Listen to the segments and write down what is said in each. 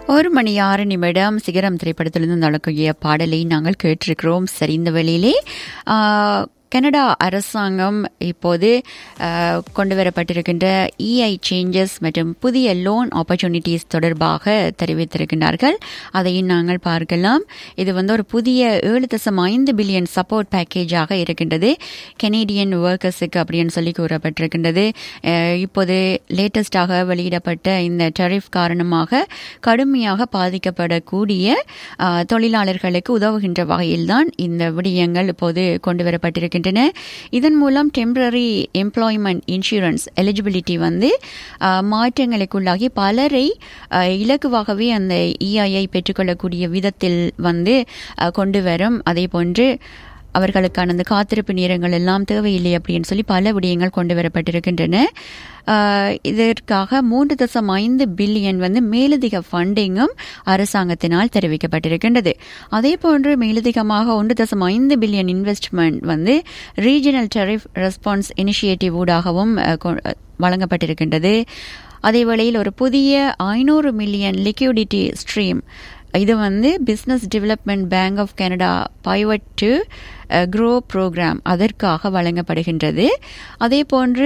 ஒரு மணி ஆறு நிமிடம் சிகரம் திரைப்படத்திலிருந்து நடக்கூடிய பாடலை நாங்கள் கேட்டிருக்கிறோம் சரி இந்த வேளையிலே ஆ, கனடா அரசாங்கம் இப்போது ஆ, கொண்டு வரப்பட்டிருக்கின்ற இஐ சேஞ்சஸ் மற்றும் புதிய லோன் ஆப்பர்ச்சுனிட்டிஸ் தொடர்பாக தெரிவித்திருக்கின்றார்கள் அதையும் நாங்கள் பார்க்கலாம் இது வந்து ஒரு புதிய ஏழு தசம் ஐந்து பில்லியன் சப்போர்ட் பேக்கேஜாக இருக்கின்றது கெனேடியன் ஒர்க்கர்ஸுக்கு அப்படின்னு சொல்லி கூறப்பட்டிருக்கின்றது அஹ், இப்போது லேட்டஸ்டாக வெளியிடப்பட்ட இந்த டரிஃப் காரணமாக கடுமையாக பாதிக்கப்படக்கூடிய அஹ், தொழிலாளர்களுக்கு உதவுகின்ற வகையில்தான் இந்த விடயங்கள் இப்போது கொண்டு வரப்பட்டிருக்கின்றன இதன் மூலம் டெம்பரரி எம்ப்ளாய்மெண்ட் இன்சூரன்ஸ் எலிஜிபிலிட்டி வந்து அஹ், மாற்றங்களுக்குள்ளாகி பலரை அஹ், இலகுவாகவே அந்த இஐஐ பெற்றுக்கொள்ளக்கூடிய விதத்தில் வந்து அஹ், கொண்டு வரும் அதே போன்று அவர்களுக்கான அந்த காத்திருப்பு நேரங்கள் எல்லாம் தேவையில்லை அப்படின்னு சொல்லி பல விடயங்கள் கொண்டு வரப்பட்டிருக்கின்றன ஆஹ் இதற்காக மூன்று தசம் ஐந்து பில்லியன் வந்து மேலதிக ஃபண்டிங்கும் அரசாங்கத்தினால் தெரிவிக்கப்பட்டிருக்கின்றது அதே போன்று மேலதிகமாக ஒன்று தசம் ஐந்து பில்லியன் இன்வெஸ்ட்மெண்ட் வந்து ரீஜனல் டெரிஃப் ரெஸ்பான்ஸ் இனிஷியேட்டிவ் ஊடாகவும் அஹ், கொ- வழங்கப்பட்டிருக்கின்றது அதே வேளையில் ஒரு புதிய ஐநூறு மில்லியன் லிக்யூடிட்டி ஸ்ட்ரீம் இது வந்து business development bank of Canada pivot to grow programme அதற்காக வழங்கப்படுகின்றது அதே போன்று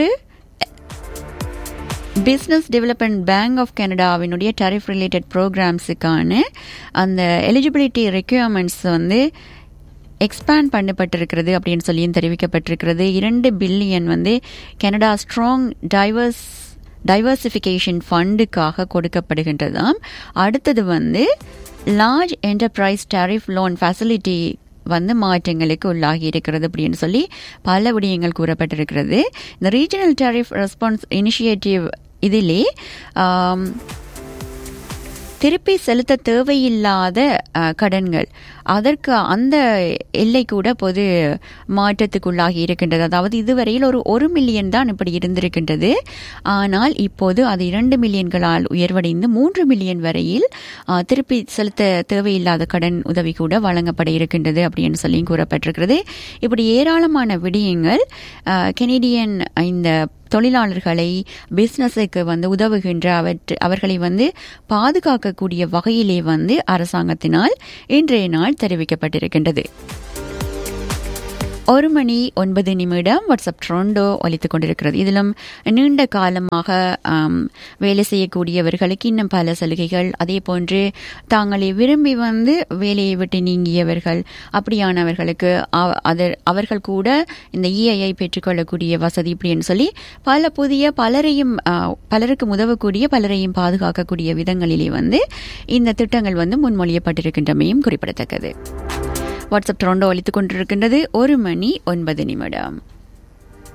பிஸ்னஸ் டெவலப்மெண்ட் பேங்க் ஆஃப் கனடாவினுடைய டரிஃப் ரிலேட்டட் ப்ரோக்ராம்ஸுக்கான அந்த எலிஜிபிலிட்டி ரெக்யர்மெண்ட்ஸ் வந்து எக்ஸ்பேண்ட் பண்ணப்பட்டிருக்கிறது அப்படின்னு சொல்லியும் தெரிவிக்கப்பட்டிருக்கிறது இரண்டு பில்லியன் வந்து கனடா ஸ்ட்ராங் டைவர்ஸ் டைவர்சிஃபிகேஷன் ஃபண்டுக்காக கொடுக்கப்படுகின்றதாம் அடுத்தது வந்து large enterprise tariff loan facility வந்து மாற்றங்களுக்கு உள்ளாகி இருக்கிறது அப்படின்னு சொல்லி பல விடயங்கள் கூறப்பட்டிருக்கிறது இந்த ரீஜனல் டாரிஃப் ரெஸ்பான்ஸ் இனிஷியேட்டிவ் இதிலே ஆம், திருப்பி செலுத்த தேவையில்லாத அஹ், கடன்கள் அதற்கு அந்த எல்லை கூட பொது மாற்றத்துக்குள்ளாகி இருக்கின்றது அதாவது இதுவரையில் ஒரு ஒரு மில்லியன் தான் இப்படி இருந்திருக்கின்றது ஆனால் இப்போது அது இரண்டு மில்லியன்களால் உயர்வடைந்து மூன்று மில்லியன் வரையில் அஹ், திருப்பி செலுத்த தேவையில்லாத கடன் உதவி கூட வழங்கப்பட இருக்கின்றது அப்படின்னு சொல்லி கூறப்பட்டிருக்கிறது இப்படி ஏராளமான விடயங்கள் அஹ், கெனடியன் இந்த தொழிலாளர்களை பிஸ்னஸுக்கு வந்து உதவுகின்ற அவற்று அவர்களை வந்து பாதுகாக்கக்கூடிய வகையிலே வந்து அரசாங்கத்தினால் இன்றைய நாள் தெரிவிக்கப்பட்டிருக்கின்றது ஒரு மணி ஒன்பது நிமிடம் வாட்ஸ்அப் ட்ரோண்டோ ஒலித்துக் கொண்டிருக்கிறது இதிலும் நீண்ட காலமாக ஆம், வேலை செய்யக்கூடியவர்களுக்கு இன்னும் பல சலுகைகள் அதே போன்று தாங்களே விரும்பி வந்து வேலையை விட்டு நீங்கியவர்கள் அப்படியானவர்களுக்கு அவ- அதர்- அவர்கள் கூட இந்த இஐஐ பெற்றுக்கொள்ளக்கூடிய வசதி இப்படின்னு சொல்லி பல புதிய பலரையும் ஆ, பலருக்கு உதவக்கூடிய பலரையும் பாதுகாக்கக்கூடிய விதங்களிலே வந்து இந்த திட்டங்கள் வந்து முன்மொழியப்பட்டிருக்கின்றமையும் குறிப்பிடத்தக்கது வாட்ஸ்அப் டொரண்டோ அளித்துக் கொண்டிருக்கின்றது ஒரு மணி ஒன்பது நிமிடம்